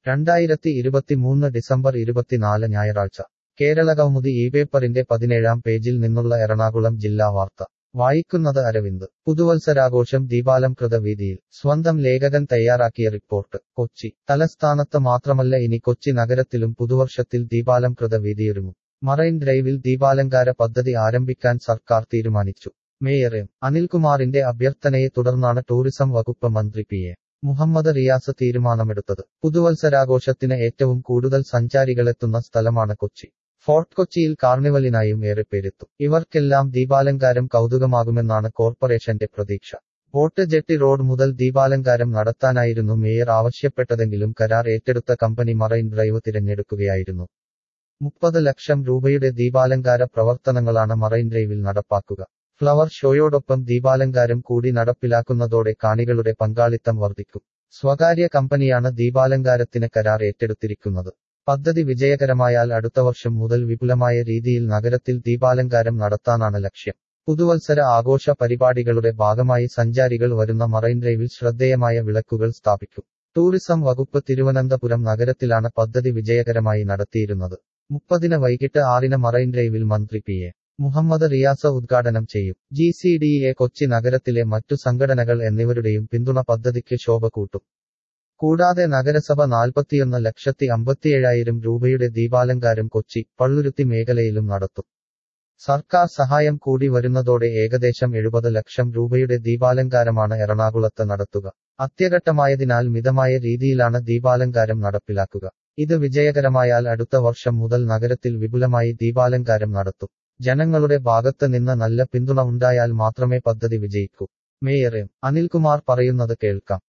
രണ്ടായിരത്തി ഇരുപത്തിമൂന്ന് ഡിസംബർ ഇരുപത്തിനാല് ഞായറാഴ്ച കേരള കൗമുദി ഈ പേപ്പറിന്റെ പതിനേഴാം പേജിൽ നിന്നുള്ള എറണാകുളം ജില്ലാ വാർത്ത വായിക്കുന്നത് അരവിന്ദ് പുതുവത്സരാഘോഷം ദീപാലംകൃത വീതിയിൽ സ്വന്തം ലേഖകൻ തയ്യാറാക്കിയ റിപ്പോർട്ട് കൊച്ചി തലസ്ഥാനത്ത് മാത്രമല്ല ഇനി കൊച്ചി നഗരത്തിലും പുതുവർഷത്തിൽ ദീപാലംകൃത വീതിയൊരുങ്ങും മറൈൻ ഡ്രൈവിൽ ദീപാലങ്കാര പദ്ധതി ആരംഭിക്കാൻ സർക്കാർ തീരുമാനിച്ചു മേയർ എം അനിൽകുമാറിന്റെ അഭ്യർത്ഥനയെ തുടർന്നാണ് ടൂറിസം വകുപ്പ് മന്ത്രി പി എ മുഹമ്മദ് റിയാസ് തീരുമാനമെടുത്തത് പുതുവത്സരാഘോഷത്തിന് ഏറ്റവും കൂടുതൽ സഞ്ചാരികളെത്തുന്ന സ്ഥലമാണ് കൊച്ചി ഫോർട്ട് കൊച്ചിയിൽ കാർണിവലിനായും ഏറെ പേരെത്തും ഇവർക്കെല്ലാം ദീപാലങ്കാരം കൗതുകമാകുമെന്നാണ് കോർപ്പറേഷന്റെ പ്രതീക്ഷ ബോട്ട് ജെട്ടി റോഡ് മുതൽ ദീപാലങ്കാരം നടത്താനായിരുന്നു മേയർ ആവശ്യപ്പെട്ടതെങ്കിലും കരാർ ഏറ്റെടുത്ത കമ്പനി മറൈൻ ഡ്രൈവ് തിരഞ്ഞെടുക്കുകയായിരുന്നു മുപ്പത് ലക്ഷം രൂപയുടെ ദീപാലങ്കാര പ്രവർത്തനങ്ങളാണ് മറൈൻ ഡ്രൈവിൽ നടപ്പാക്കുക ഫ്ലവർ ഷോയോടൊപ്പം ദീപാലങ്കാരം കൂടി നടപ്പിലാക്കുന്നതോടെ കാണികളുടെ പങ്കാളിത്തം വർദ്ധിക്കും സ്വകാര്യ കമ്പനിയാണ് ദീപാലങ്കാരത്തിന് കരാർ ഏറ്റെടുത്തിരിക്കുന്നത് പദ്ധതി വിജയകരമായാൽ അടുത്ത വർഷം മുതൽ വിപുലമായ രീതിയിൽ നഗരത്തിൽ ദീപാലങ്കാരം നടത്താനാണ് ലക്ഷ്യം പുതുവത്സര ആഘോഷ പരിപാടികളുടെ ഭാഗമായി സഞ്ചാരികൾ വരുന്ന മറൈൻ ഡ്രൈവിൽ ശ്രദ്ധേയമായ വിളക്കുകൾ സ്ഥാപിക്കും ടൂറിസം വകുപ്പ് തിരുവനന്തപുരം നഗരത്തിലാണ് പദ്ധതി വിജയകരമായി നടത്തിയിരുന്നത് മുപ്പതിന് വൈകിട്ട് ആറിന് മറൈൻ ഡ്രൈവിൽ മന്ത്രി പി എ മുഹമ്മദ് റിയാസ ഉദ്ഘാടനം ചെയ്യും G C D A Kochi നഗരത്തിലെ മറ്റു സംഘടനകൾ എന്നിവരുടെയും പിന്തുണ പദ്ധതിക്ക് ശോഭ കൂട്ടും കൂടാതെ നഗരസഭ നാൽപ്പത്തിയൊന്ന് ലക്ഷത്തി അമ്പത്തിയേഴായിരം രൂപയുടെ ദീപാലങ്കാരം കൊച്ചി പള്ളുരുത്തി മേഖലയിലും നടത്തും സർക്കാർ സഹായം കൂടി വരുന്നതോടെ ഏകദേശം എഴുപത് ലക്ഷം രൂപയുടെ ദീപാലങ്കാരമാണ് എറണാകുളത്ത് നടത്തുക അത്യഘട്ടമായതിനാൽ മിതമായ രീതിയിലാണ് ദീപാലങ്കാരം നടപ്പിലാക്കുക ഇത് വിജയകരമായാൽ അടുത്ത വർഷം മുതൽ നഗരത്തിൽ വിപുലമായി ദീപാലങ്കാരം നടത്തും ജനങ്ങളുടെ ഭാഗത്ത് നിന്ന് നല്ല പിന്തുണ ഉണ്ടായാൽ മാത്രമേ പദ്ധതി വിജയിക്കൂ മേയർ എം അനിൽകുമാർ പറയുന്നത് കേൾക്കാം